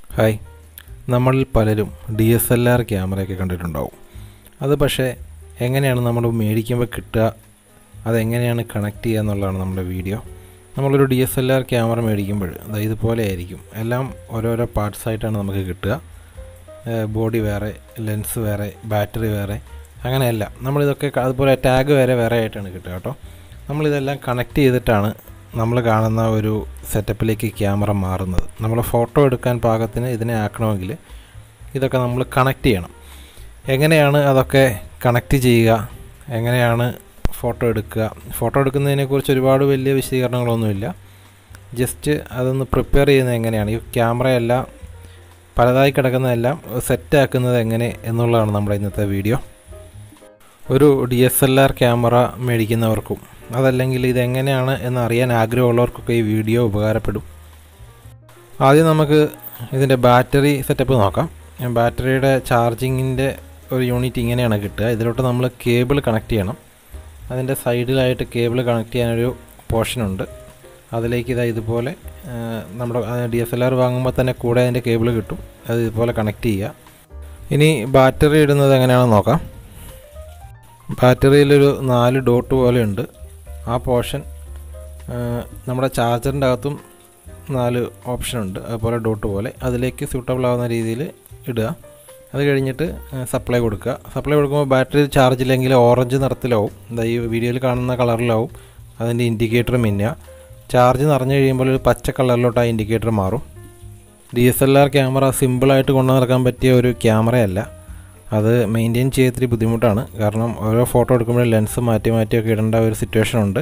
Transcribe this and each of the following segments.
hi നമ്മളിൽ പലരും D S L R ക്യാമറയൊക്കെ കണ്ടിട്ടുണ്ടാവും അത് പക്ഷേ എങ്ങനെയാണ് നമ്മൾ മേടിക്കുമ്പോൾ കിട്ടുക അതെങ്ങനെയാണ് കണക്ട് ചെയ്യുക എന്നുള്ളതാണ് നമ്മുടെ വീഡിയോ നമ്മളൊരു D S L R camera മേടിക്കുമ്പോൾ അത് ഇതുപോലെ ആയിരിക്കും എല്ലാം ഓരോരോ പാർട്സ് ആയിട്ടാണ് നമുക്ക് കിട്ടുക ബോഡി വേറെ ലെൻസ് വേറെ ബാറ്ററി വേറെ അങ്ങനെയല്ല നമ്മളിതൊക്കെ ക- അതുപോലെ ടാഗ് വരെ വേറെ ആയിട്ടാണ് കിട്ടുക കേട്ടോ നമ്മളിതെല്ലാം കണക്ട് ചെയ്തിട്ടാണ് നമ്മൾ കാണുന്ന ഒരു സെറ്റപ്പിലേക്ക് ക്യാമറ മാറുന്നത് നമ്മൾ ഫോട്ടോ എടുക്കാൻ പാകത്തിന് ഇതിനെ ആക്കണമെങ്കിൽ ഇതൊക്കെ നമ്മൾ കണക്ട് ചെയ്യണം എങ്ങനെയാണ് അതൊക്കെ കണക്ട് ചെയ്യുക എങ്ങനെയാണ് ഫോട്ടോ എടുക്കുക ഫോട്ടോ എടുക്കുന്നതിനെക്കുറിച്ച് ഒരുപാട് വലിയ വിശദീകരണങ്ങളൊന്നുമില്ല ജസ്റ്റ് അതൊന്ന് പ്രിപ്പയർ ചെയ്യുന്നത് എങ്ങനെയാണ് ഈ ക്യാമറയെല്ലാം പലതായി കിടക്കുന്നതെല്ലാം സെറ്റാക്കുന്നത് എങ്ങനെ എന്നുള്ളതാണ് നമ്മുടെ ഇന്നത്തെ വീഡിയോ ഒരു D S L R camera മേടിക്കുന്നവർക്കും അതല്ലെങ്കിൽ ഇതെങ്ങനെയാണ് എന്ന് അറിയാൻ ആഗ്രഹമുള്ളവർക്കൊക്കെ ഈ വീഡിയോ ഉപകാരപ്പെടും ആദ്യം നമുക്ക് ഇതിൻ്റെ ബാറ്ററി സെറ്റപ്പ് നോക്കാം ബാറ്ററിയുടെ ചാർജിങ്ങിൻ്റെ ഒരു യൂണിറ്റ് ഇങ്ങനെയാണ് കിട്ടുക ഇതിലോട്ട് നമ്മൾ കേബിൾ കണക്ട് ചെയ്യണം അതിൻ്റെ സൈഡിലായിട്ട് കേബിൾ കണക്ട് ചെയ്യാനൊരു പോർഷനുണ്ട് അതിലേക്ക് ഇതാ ഇതുപോലെ ആ, നമ്മുടെ ഡി എസ് എൽ ആർ വാങ്ങുമ്പോൾ തന്നെ കൂടെ അതിൻ്റെ കേബിൾ കിട്ടും അത് ഇതുപോലെ കണക്ട് ചെയ്യുക ഇനി ബാറ്ററി ഇടുന്നത് എങ്ങനെയാണെന്ന് നോക്കാം ബാറ്ററിയിലൊരു നാല് ഡോട്ട് പോലെ ഉണ്ട് ആ പോർഷൻ നമ്മുടെ ചാർജറിൻ്റെ അകത്തും നാല് ഓപ്ഷൻ ഉണ്ട് അതുപോലെ ഡോട്ട് പോലെ അതിലേക്ക് സ്യൂട്ടബിൾ ആവുന്ന രീതിയിൽ ഇടുക അത് കഴിഞ്ഞിട്ട് സപ്ലൈ കൊടുക്കുക സപ്ലൈ കൊടുക്കുമ്പോൾ ബാറ്ററി ചാർജ് ഇല്ലെങ്കിൽ ഓറഞ്ച് നിറത്തിലാവും എന്താ ഈ വീഡിയോയിൽ കാണുന്ന കളറിലാവും അതിൻ്റെ ഇൻഡിക്കേറ്റർ മിന്നുക ചാർജ് നിറഞ്ഞു കഴിയുമ്പോൾ ഒരു പച്ച കളറിലോട്ട് ആ ഇൻഡിക്കേറ്റർ മാറും D S L R camera സിമ്പിളായിട്ട് കൊണ്ടു നടക്കാൻ പറ്റിയ ഒരു ക്യാമറയല്ല അത് മെയിൻറ്റെയിൻ ചെയ്യാൻ ഇത്തിരി ബുദ്ധിമുട്ടാണ് കാരണം ഓരോ ഫോട്ടോ എടുക്കുമ്പോഴും ലെൻസ് മാറ്റി മാറ്റിയൊക്കെ ഇടേണ്ട ഒരു സിറ്റുവേഷൻ ഉണ്ട്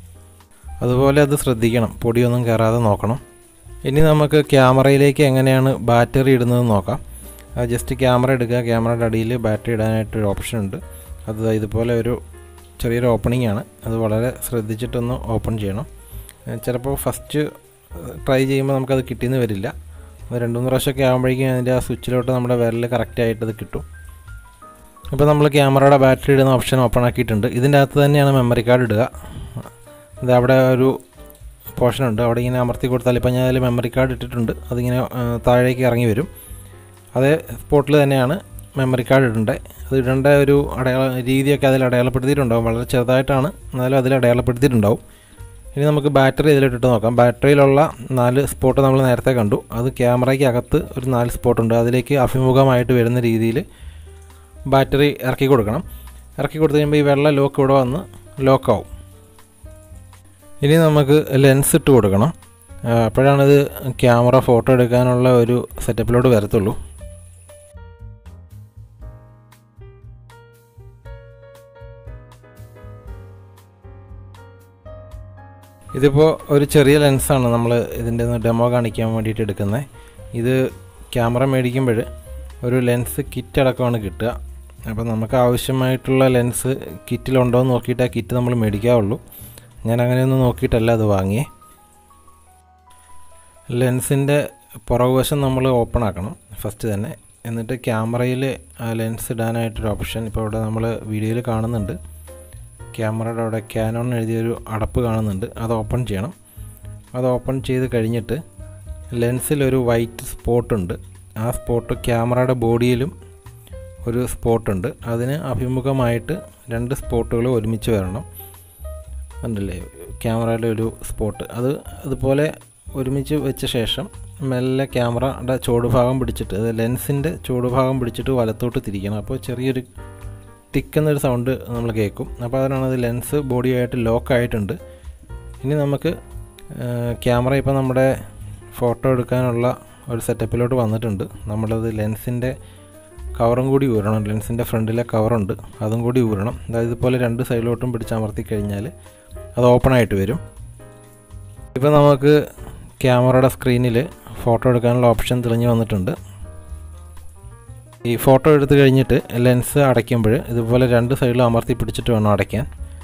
അതുപോലെ അത് ശ്രദ്ധിക്കണം പൊടിയൊന്നും കയറാതെ നോക്കണം ഇനി നമുക്ക് ക്യാമറയിലേക്ക് എങ്ങനെയാണ് ബാറ്ററി ഇടുന്നത് നോക്കാം അത് ജസ്റ്റ് ക്യാമറ എടുക്കുക ക്യാമറയുടെ അടിയിൽ ബാറ്ററി ഇടാനായിട്ടൊരു ഓപ്ഷൻ ഉണ്ട് അത് ദാ ഇതുപോലെ ഒരു ചെറിയൊരു ഓപ്പണിംഗ് ആണ് അത് വളരെ ശ്രദ്ധിച്ചിട്ടൊന്ന് ഓപ്പൺ ചെയ്യണം ഏഹ് ചിലപ്പോൾ ഫസ്റ്റ് ട്രൈ ചെയ്യുമ്പോൾ നമുക്കത് കിട്ടിയെന്ന് വരില്ല അത് രണ്ട് മൂന്ന് പ്രാവശ്യമൊക്കെ ആകുമ്പോഴേക്കും അതിൻ്റെ ആ സ്വിച്ചിലോട്ട് നമ്മുടെ വിരൽ കറക്റ്റായിട്ട് അത് കിട്ടും ഇപ്പോൾ നമ്മൾ ക്യാമറയുടെ ബാറ്ററി ഇടുന്ന ഓപ്ഷൻ ഓപ്പൺ ആക്കിയിട്ടുണ്ട് ഇതിൻ്റെ അകത്ത് തന്നെയാണ് മെമ്മറി കാർഡ് ഇടുക ഇത് അവിടെ ഒരു പോർഷൻ ഉണ്ട് അവിടെ ഇങ്ങനെ അമർത്തി കൊടുത്താൽ ഇപ്പം ഞാൻ അതിൽ മെമ്മറി കാർഡ് ഇട്ടിട്ടുണ്ട് അതിങ്ങനെ ആ, താഴേക്ക് ഇറങ്ങി വരും അതേ സ്പോട്ടിൽ തന്നെയാണ് മെമ്മറി കാർഡ് ഇടേണ്ടത് അത് ഇടേണ്ട ഒരു അടയാള രീതിയൊക്കെ അതിൽ അടയാളപ്പെടുത്തിയിട്ടുണ്ടാവും വളരെ ചെറുതായിട്ടാണ് എന്നാലും അതിൽ അടയാളപ്പെടുത്തിയിട്ടുണ്ടാവും ഇനി നമുക്ക് ബാറ്ററി ഇതിലിട്ടിട്ട് നോക്കാം ബാറ്ററിയിലുള്ള നാല് സ്പോട്ട് നമ്മൾ നേരത്തെ കണ്ടു അത് ക്യാമറയ്ക്ക് അകത്ത് ഒരു നാല് സ്പോട്ടുണ്ട് അതിലേക്ക് അഭിമുഖമായിട്ട് വരുന്ന രീതിയിൽ ബാറ്ററി ഇറക്കി കൊടുക്കണം ഇറക്കി കൊടുത്തു കഴിയുമ്പോൾ ഈ വെള്ള ലോക്ക് ഇവിടെ വന്ന് ലോക്കാവും ഇനി നമുക്ക് ലെൻസ് ഇട്ട് കൊടുക്കണം ആ, അപ്പോഴാണിത് ക്യാമറ ഫോട്ടോ എടുക്കാനുള്ള ഒരു സെറ്റപ്പിലോട്ട് വരത്തുള്ളൂ ഇതിപ്പോൾ ഒരു ചെറിയ ലെൻസാണ് നമ്മൾ ഇതിൻ്റെ ഒന്ന് ഡെമോ കാണിക്കാൻ വേണ്ടിയിട്ട് എടുക്കുന്നത് ഇത് ക്യാമറ മേടിക്കുമ്പോൾ ഒരു ലെൻസ് കിറ്റ് അടക്കമാണ് കിട്ടുക അപ്പോൾ നമുക്ക് ആവശ്യമായിട്ടുള്ള ലെൻസ് കിറ്റിലുണ്ടോ എന്ന് നോക്കിയിട്ട് ആ കിറ്റ് നമ്മൾ മേടിക്കാവുള്ളൂ ഞാൻ അങ്ങനെയൊന്നും നോക്കിയിട്ടല്ല അത് വാങ്ങിയേ ലെൻസിൻ്റെ പുറകുവശം നമ്മൾ ഓപ്പൺ ആക്കണം ഫസ്റ്റ് തന്നെ എന്നിട്ട് ക്യാമറയിൽ ലെൻസ് ഇടാനായിട്ടൊരു ഓപ്ഷൻ ഇപ്പോൾ ഇവിടെ നമ്മൾ വീഡിയോയിൽ കാണുന്നുണ്ട് ക്യാമറയുടെ അവിടെ ക്യാനോൺ എഴുതിയൊരു അടപ്പ് കാണുന്നുണ്ട് അത് ഓപ്പൺ ചെയ്യണം അത് ഓപ്പൺ ചെയ്ത് കഴിഞ്ഞിട്ട് ലെൻസിലൊരു വൈറ്റ് സ്പോട്ടുണ്ട് ആ സ്പോട്ട് ക്യാമറയുടെ ബോഡിയിലും ഒരു സ്പോട്ടുണ്ട് അതിന് അഭിമുഖമായിട്ട് രണ്ട് സ്പോട്ടുകൾ ഒരുമിച്ച് വരണം ഉണ്ടല്ലേ ക്യാമറയുടെ ഒരു സ്പോട്ട് അത് അതുപോലെ ഒരുമിച്ച് വെച്ച ശേഷം മെല്ലെ ക്യാമറയുടെ ചുവടുഭാഗം പിടിച്ചിട്ട് അത് ലെൻസിൻ്റെ ചുവടുഭാഗം പിടിച്ചിട്ട് വലത്തോട്ട് തിരിക്കണം അപ്പോൾ ചെറിയൊരു ടിക്ക് എന്നൊരു സൗണ്ട് നമ്മൾ കേൾക്കും അപ്പോൾ അതിനാണ് അത് ലെൻസ് ബോഡിയായിട്ട് ലോക്ക് ആയിട്ടുണ്ട് ഇനി നമുക്ക് ക്യാമറ ഇപ്പോൾ നമ്മുടെ ഫോട്ടോ എടുക്കാനുള്ള ഒരു സെറ്റപ്പിലോട്ട് വന്നിട്ടുണ്ട് നമ്മളത് ലെൻസിൻ്റെ കവറും കൂടി ഊരണം ലെൻസിൻ്റെ ഫ്രണ്ടിലെ കവറുണ്ട് അതും കൂടി ഊരണം അതായത് ഇതുപോലെ രണ്ട് സൈഡിലോട്ടും പിടിച്ചമർത്തി കഴിഞ്ഞാൽ അത് ഓപ്പൺ ആയിട്ട് വരും ഇപ്പോൾ നമുക്ക് ക്യാമറയുടെ സ്ക്രീനിൽ ഫോട്ടോ എടുക്കാനുള്ള ഓപ്ഷൻ തെളിഞ്ഞു വന്നിട്ടുണ്ട് ഈ ഫോട്ടോ എടുത്തു കഴിഞ്ഞിട്ട് ലെൻസ് അടയ്ക്കുമ്പോൾ ഇതുപോലെ രണ്ട് സൈഡിലും അമർത്തി പിടിച്ചിട്ട് വേണം അടയ്ക്കാൻ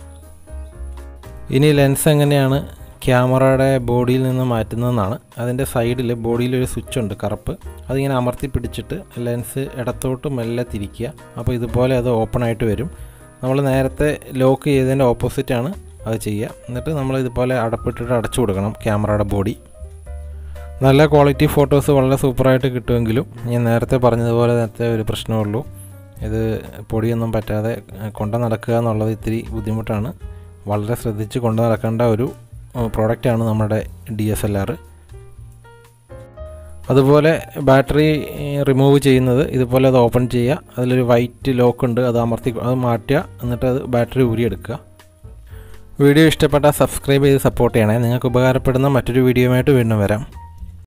ഇനി ലെൻസ് എങ്ങനെയാണ് ക്യാമറയുടെ ബോഡിയിൽ നിന്ന് മാറ്റുന്നതെന്നാണ് അതിൻ്റെ സൈഡിൽ ബോഡിയിലൊരു സ്വിച്ച് ഉണ്ട് കറുപ്പ് അതിങ്ങനെ അമർത്തി പിടിച്ചിട്ട് ലെൻസ് ഇടത്തോട്ട് മെല്ലെ തിരിക്കുക അപ്പോൾ ഇതുപോലെ അത് ഓപ്പൺ ആയിട്ട് വരും നമ്മൾ നേരത്തെ ലോക്ക് ചെയ്തതിൻ്റെ ഓപ്പോസിറ്റാണ് അത് ചെയ്യുക എന്നിട്ട് നമ്മൾ ഇതുപോലെ അടപ്പിട്ടിട്ട് അടച്ചു കൊടുക്കണം ക്യാമറയുടെ ബോഡി നല്ല ക്വാളിറ്റി ഫോട്ടോസ് വളരെ സൂപ്പറായിട്ട് കിട്ടുമെങ്കിലും ഞാൻ നേരത്തെ പറഞ്ഞതുപോലെ നേരത്തെ ഒരു പ്രശ്നമുള്ളൂ ഇത് പൊടിയൊന്നും പറ്റാതെ കൊണ്ടു നടക്കുക എന്നുള്ളത് ഇത്തിരി ബുദ്ധിമുട്ടാണ് വളരെ ശ്രദ്ധിച്ച് കൊണ്ടു നടക്കേണ്ട ഒരു പ്രോഡക്റ്റാണ് നമ്മുടെ ഡി എസ് എൽ ആർ അതുപോലെ ബാറ്ററി റിമൂവ് ചെയ്യുന്നത് ഇതുപോലെ അത് ഓപ്പൺ ചെയ്യുക അതിലൊരു വൈറ്റ് ലോക്ക് ഉണ്ട് അത് അമർത്തി അത് മാറ്റുക എന്നിട്ട് അത് ബാറ്ററി ഊരിയെടുക്കുക വീഡിയോ ഇഷ്ടപ്പെട്ടാൽ സബ്സ്ക്രൈബ് ചെയ്ത് സപ്പോർട്ട് ചെയ്യണേ നിങ്ങൾക്ക് ഉപകാരപ്പെടുന്ന മറ്റൊരു വീഡിയോയുമായിട്ട് വീണ്ടും വരാം